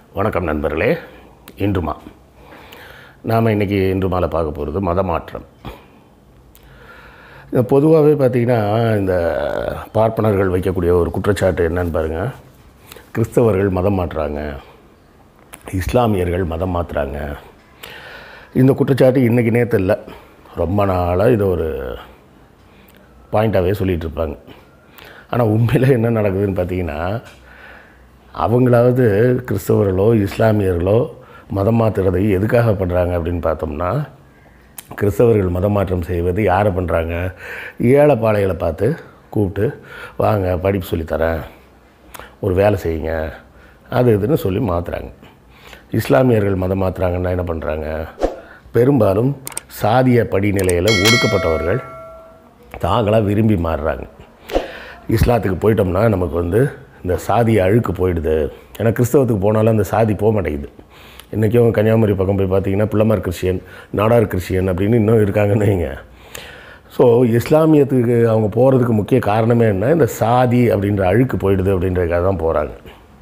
வணக்கம் நண்பர்களே இன்றுமா நாம் இன்றைக்கி இன்றுமால பார்க்க போகிறது மதமாற்றம் இந்த பொதுவாகவே பார்த்திங்கன்னா இந்த பார்ப்பனர்கள் வைக்கக்கூடிய ஒரு குற்றச்சாட்டு என்னன்னு பாருங்கள் கிறிஸ்தவர்கள் மதம் மாற்றுறாங்க இஸ்லாமியர்கள் மதம் மாற்றுறாங்க இந்த குற்றச்சாட்டு இன்றைக்கி நேற்று இல்லை ரொம்ப நாளாக இது ஒரு பாயிண்ட்டாகவே சொல்லிகிட்டு இருப்பாங்க ஆனால் உண்மையில் என்ன நடக்குதுன்னு பார்த்தீங்கன்னா அவங்களாவது கிறிஸ்தவர்களோ இஸ்லாமியர்களோ மதம் மாற்றுறதை எதுக்காக பண்ணுறாங்க அப்படின்னு பார்த்தோம்னா கிறிஸ்தவர்கள் மதம் மாற்றம் செய்வது யாரை பண்ணுறாங்க ஏழைப்பாளைகளை பார்த்து கூப்பிட்டு வாங்க படிப்பு சொல்லித்தரேன் ஒரு வேலை செய்யுங்க அது இதுன்னு சொல்லி மாற்றுறாங்க இஸ்லாமியர்கள் மதம் மாற்றுறாங்கன்னா என்ன பண்ணுறாங்க பெரும்பாலும் சாதிய படிநிலையில் ஒடுக்கப்பட்டவர்கள் தாங்களாக விரும்பி மாறுறாங்க இஸ்லாத்துக்கு போயிட்டோம்னா நமக்கு வந்து இந்த சாதி அழுக்கு போயிடுது ஏன்னா கிறிஸ்தவத்துக்கு போனாலும் அந்த சாதி போக மாட்டேங்குது இன்றைக்கும் கன்னியாகுமரி பக்கம் போய் பார்த்தீங்கன்னா பிள்ளமார் கிறிஸ்டியன் நாடார் கிறிஸ்டியன் அப்படின்னு இன்னும் இருக்காங்கன்னு வைங்க ஸோ இஸ்லாமியத்துக்கு அவங்க போகிறதுக்கு முக்கிய காரணமே என்ன இந்த சாதி அப்படின்ற அழுக்கு போயிடுது அப்படின்றதுக்காக தான் போகிறாங்க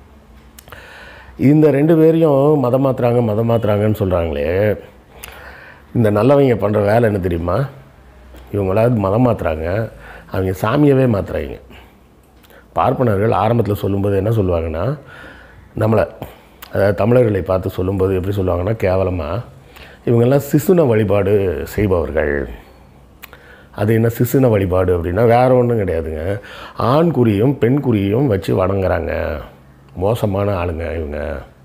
இந்த ரெண்டு பேரையும் மதம் மாற்றுறாங்க மதம் மாற்றுறாங்கன்னு சொல்கிறாங்களே இந்த நல்லவங்க பண்ணுற வேலை என்ன தெரியுமா இவங்களாவது மதம் மாற்றுறாங்க அவங்க சாமியவே மாற்றுறாங்க பார்ப்பனர்கள் ஆரம்பத்தில் சொல்லும்போது என்ன சொல்லுவாங்கன்னா நம்மளை அதாவது தமிழர்களை பார்த்து சொல்லும்போது எப்படி சொல்லுவாங்கன்னா கேவலமாக இவங்கெல்லாம் சிசுன வழிபாடு செய்பவர்கள் அது என்ன சிசுன வழிபாடு அப்படின்னா வேறு ஒன்றும் கிடையாதுங்க ஆண் குறியும் பெண் குறியும் வச்சு வணங்குறாங்க மோசமான ஆளுங்க இவங்க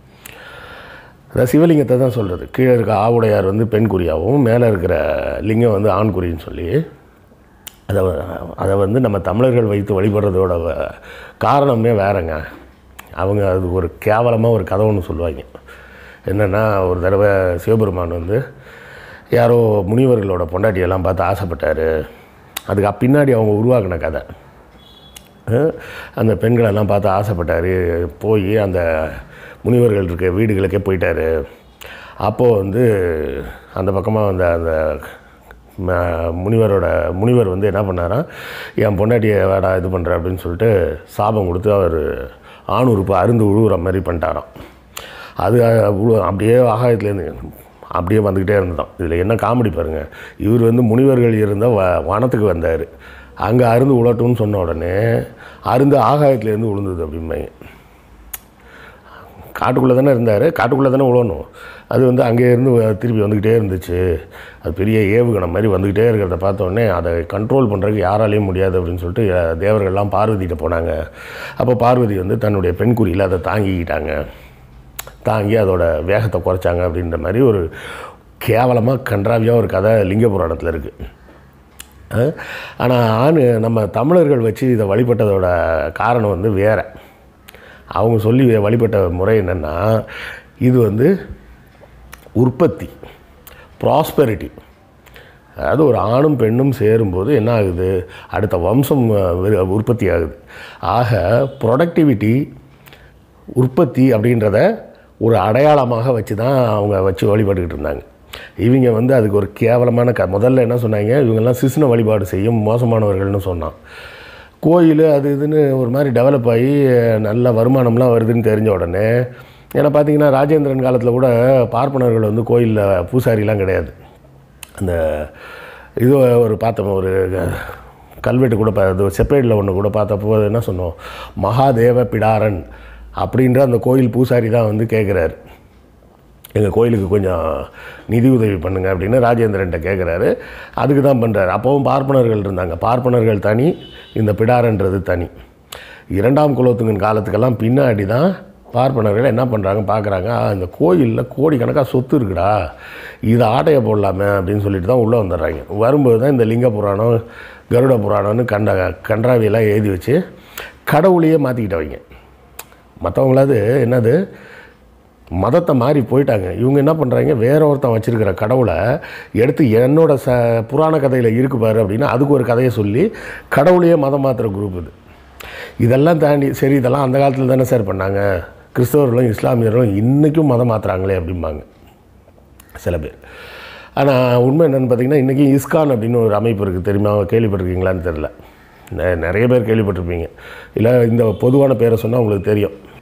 அதாவது சிவலிங்கத்தை தான் சொல்கிறது கீழே இருக்க ஆவுடையார் வந்து பெண் குறியாகவும் மேலே இருக்கிற லிங்கம் வந்து ஆண் குறின்னு சொல்லி அதை அதை வந்து நம்ம தமிழர்கள் வைத்து வழிபடுறதோட வ- காரணமே வேறங்க அவங்க அது ஒரு கேவலமாக ஒரு கதை ஒன்று சொல்லுவாங்க என்னென்னா ஒரு தடவை சிவபெருமான் வந்து யாரோ முனிவர்களோட பொண்டாட்டியெல்லாம் பார்த்து ஆசைப்பட்டார் அதுக்கு அப் பின்னாடி அவங்க உருவாக்கின கதை அஹ் அந்த பெண்களெல்லாம் பார்த்து ஆசைப்பட்டார் போய் அந்த முனிவர்கள் இருக்க வீடுகளுக்கே போயிட்டார் அப்போது வந்து அந்த பக்கமாக வந்த அந்த ம- முனிவரோட முனிவர் வந்து என்ன பண்ணாராம் என் பொண்டாட்டியை வேடா இது பண்ணுற அப்படின்னு சொல்லிட்டு சாபம் கொடுத்து அவர் ஆண் உறுப்பு அருந்து உழுவுற மாதிரி பண்ணிட்டாராம் அது அஹ், உழு- அப்படியே ஆகாயத்துலேருந்து அப்படியே வந்துக்கிட்டே இருந்தோம் இதில் என்ன காமெடி பாருங்கள் இவர் வந்து முனிவர்கள் இருந்த வ வனத்துக்கு வந்தார் அங்கே அருந்து உழட்டும்னு சொன்ன உடனே அருந்து ஆகாயத்துலேருந்து விழுந்தது அப்படிம்பாங்க காட்டுக்குள்ளே தானே இருந்தார் காட்டுக்குள்ளே தானே உழணும் அது வந்து அங்கே இருந்து வ- திருப்பி வந்துக்கிட்டே இருந்துச்சு அது பெரிய ஏவுகணை மாதிரி வந்துக்கிட்டே இருக்கிறத பார்த்த உடனே அதை கண்ட்ரோல் பண்ணுறதுக்கு யாராலையும் முடியாது அப்படின்னு சொல்லிட்டு அஹ், தேவர்கள்லாம் பார்வதிகிட்ட போனாங்க அப்போ பார்வதி வந்து தன்னுடைய பெண் குறியில் அதை தாங்கிக்கிட்டாங்க தாங்கி அதோட வேகத்தை குறைச்சாங்க அப்படின்ற மாதிரி ஒரு கேவலமாக கன்றாவியாக ஒரு கதை லிங்க புராணத்தில் இருக்குது ஆனால் ஆண் நம்ம தமிழர்கள் வச்சு இதை வழிபட்டதோட காரணம் வந்து வேறு அவங்க சொல்லி வழிபட்ட முறை என்னென்னா இது வந்து உற்பத்தி ப்ராஸ்பெரிட்டி அதாவது ஒரு ஆணும் பெண்ணும் சேரும்போது என்ன ஆகுது அடுத்த வம்சம் அஹ், விரு- உற்பத்தி ஆகுது ஆக ப்ரொடக்டிவிட்டி உற்பத்தி அப்படின்றத ஒரு அடையாளமாக வச்சு தான் அவங்க வச்சு வழிபட்டுக்கிட்டு இருந்தாங்க இவங்க வந்து அதுக்கு ஒரு கேவலமான க முதல்ல என்ன சொன்னாங்க இவங்கெல்லாம் சிசுன வழிபாடு செய்யும் மோசமானவர்கள்னு சொன்னான் கோயில் அது இதுன்னு ஒரு மாதிரி டெவலப் ஆகி நல்ல வருமானம்லாம் வருதுன்னு தெரிஞ்ச உடனே ஏன்னா பார்த்தீங்கன்னா ராஜேந்திரன் காலத்தில் கூட பார்ப்பனர்கள் வந்து கோயிலில் பூசாரிலாம் கிடையாது அந்த இது ஒரு பார்த்தோம் ஒரு கல்வெட்டு கூட பா- இது செப்பேடில் ஒன்று கூட பார்த்தப்போ என்ன சொன்னோம் மகாதேவ பிடாரன் அப்படின்ற அந்த கோயில் பூசாரி தான் வந்து கேட்குறாரு எங்கள் கோயிலுக்கு கொஞ்சம் நிதி உதவி பண்ணுங்க அப்படின்னு ராஜேந்திரன்ட்ட கேட்குறாரு அதுக்கு தான் பண்ணுறாரு அப்போவும் பார்ப்பனர்கள் இருந்தாங்க பார்ப்பனர்கள் தனி இந்த பிடாரன்றது தனி இரண்டாம் குலோத்துங்கன் காலத்துக்கெல்லாம் பின்னாடி தான் பார்ப்பனர்கள் என்ன பண்ணுறாங்க பார்க்குறாங்க இந்த கோயிலில் கோடிக்கணக்காக சொத்து இருக்குடா இதை ஆட்டையை போடலாமே அப்படின்னு சொல்லிட்டு தான் உள்ளே வந்துடுறாங்க வரும்போது தான் இந்த லிங்க புராணம் கருட புராணம்னு கண்ட கன்றாவியெல்லாம் எழுதி வச்சு கடவுளையே மாற்றிக்கிட்டவங்க மற்றவங்களாவது என்னது மதத்தை மாறி போயிட்டாங்க இவங்க என்ன பண்ணுறாங்க வேற ஒருத்தன் வச்சிருக்கிற கடவுளை எடுத்து என்னோட ச புராண கதையில் இருக்கு பாரு அப்படின்னா அதுக்கு ஒரு கதையை சொல்லி கடவுளையே மதம் மாற்றுற குரூப் இது இதெல்லாம் தாண்டி சரி இதெல்லாம் அந்த காலத்தில் தானே சார் பண்ணாங்க கிறிஸ்தவர்களும் இஸ்லாமியர்களும் இன்றைக்கும் மதம் மாற்றுறாங்களே அப்படிம்பாங்க சில பேர் ஆனால் உண்மை என்னென்னு பார்த்தீங்கன்னா இன்றைக்கி இஸ்கான் அப்படின்னு ஒரு அமைப்பு இருக்குது தெரியுமா கேள்விப்பட்டிருக்கீங்களான்னு தெரில நெ- நிறைய பேர் கேள்விப்பட்டிருப்பீங்க இல்லை இந்த பொதுவான பேரை சொன்னால் உங்களுக்கு தெரியும்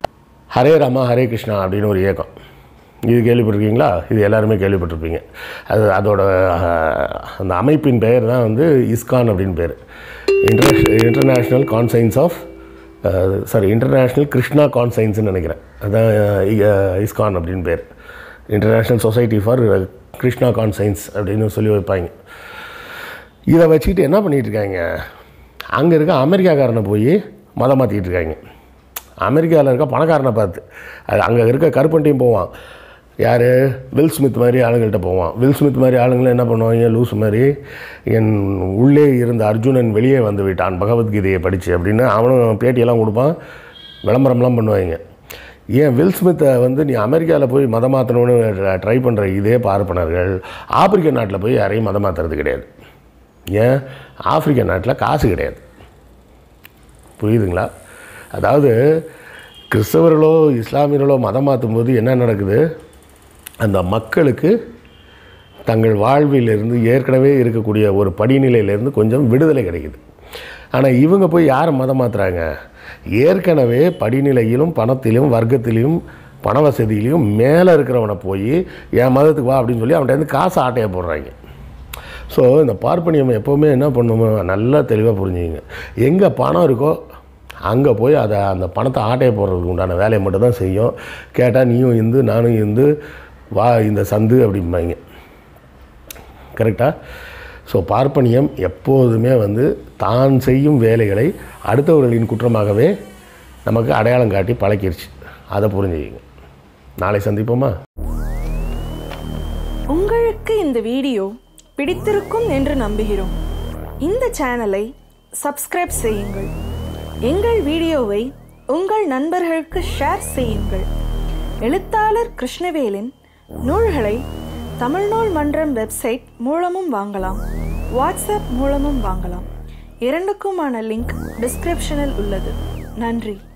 ஹரே ராமா ஹரே கிருஷ்ணா அப்படின்னு ஒரு இயக்கம் இது கேள்விப்பட்டிருக்கீங்களா இது எல்லாருமே கேள்விப்பட்டிருப்பீங்க அது அதோட அஹ், அந்த அமைப்பின் பெயர் தான் வந்து இஸ்கான் அப்படின்னு பேர் இன்டர்நேஷ் international consciousness of sorry international Krishna கான்சைன்ஸ்னு நினைக்கிறேன் அதான் அஹ், இ- இஸ்கான் அப்படின்னு பேர் international society for Krishna consciousness அப்படின்னு சொல்லி வைப்பாங்க இதை வச்சுக்கிட்டு என்ன பண்ணிகிட்டு இருக்காங்க அங்கே இருக்க அமெரிக்காக்காரனை போய் மதம் மாற்றிக்கிட்டு இருக்காங்க அமெரிக்காவில் இருக்க பணக்காரனை பார்த்து அது அங்கே இருக்க கருப்பன்ட்டையும் போவான் யார் வில் ஸ்மித் மாதிரி ஆளுங்கள்ட்ட போவான் வில் ஸ்மித் மாதிரி ஆளுங்களும் என்ன பண்ணுவாங்க லூஸ் மாதிரி என் உள்ளே இருந்த அர்ஜுனன் வெளியே வந்து விட்டான் பகவத்கீதையை படித்து அப்படின்னு அவனும் பேட்டியெல்லாம் கொடுப்பான் விளம்பரம்லாம் பண்ணுவாங்க ஏன் வில் ஸ்மித்தை வந்து நீ அமெரிக்காவில் போய் மதம் மாற்றணும்னு ட்ரை பண்ணுற இதே பார்ப்பனர்கள் ஆப்பிரிக்க நாட்டில் போய் யாரையும் மதம் மாற்றுறது கிடையாது ஏன் ஆப்பிரிக்க நாட்டில் காசு கிடையாது புரியுதுங்களா அதாவது கிறிஸ்தவர்களோ இஸ்லாமியர்களோ மதம் மாற்றும் போது என்ன நடக்குது அந்த மக்களுக்கு தங்கள் வாழ்விலிருந்து ஏற்கனவே இருக்கக்கூடிய ஒரு படிநிலையிலேருந்து கொஞ்சம் விடுதலை கிடைக்குது ஆனால் இவங்க போய் யாரை மதம் மாற்றுறாங்க ஏற்கனவே படிநிலையிலும் பணத்திலும் வர்க்கத்திலையும் பண வசதியிலையும் மேலே இருக்கிறவனை போய் என் மதத்துக்கு வா அப்படின்னு சொல்லி அவன்கிட்ட இருந்து காசு ஆட்டையை போடுறாங்க ஸோ இந்த பார்ப்பனியம் எப்போவுமே என்ன பண்ணுமோ நல்லா தெளிவாக புரிஞ்சுங்க எங்கே பணம் இருக்கோ அங்கே போய் அதை அந்த பணத்தை ஆட்டையை போடுறதுக்கு உண்டான வேலையை மட்டும் தான் செய்யும் கேட்டால் நீயும் இந்து நானும் இந்து வா இந்த சந்து அப்படிம்பாங்க கரெக்டாக ஸோ பார்ப்பனியம் எப்போதுமே வந்து தான் செய்யும் வேலைகளை அடுத்தவர்களின் குற்றமாகவே நமக்கு அடையாளம் காட்டி பழக்கிருச்சு அதை புரிஞ்சுக்கிங்க நாளை சந்திப்போமா உங்களுக்கு இந்த வீடியோ பிடித்திருக்கும் என்று நம்புகிறோம் இந்த சேனலை சப்ஸ்கிரைப் செய்யுங்கள் எங்கள் வீடியோவை உங்கள் நண்பர்களுக்கு ஷேர் செய்யுங்கள் எழுத்தாளர் கிருஷ்ணவேலின் நூல்களை தமிழ்நூல் மன்றம் வெப்சைட் மூலமும் வாங்கலாம் வாட்ஸ்அப் மூலமும் வாங்கலாம் இரண்டுக்குமான லிங்க் டிஸ்கிரிப்ஷனில் உள்ளது நன்றி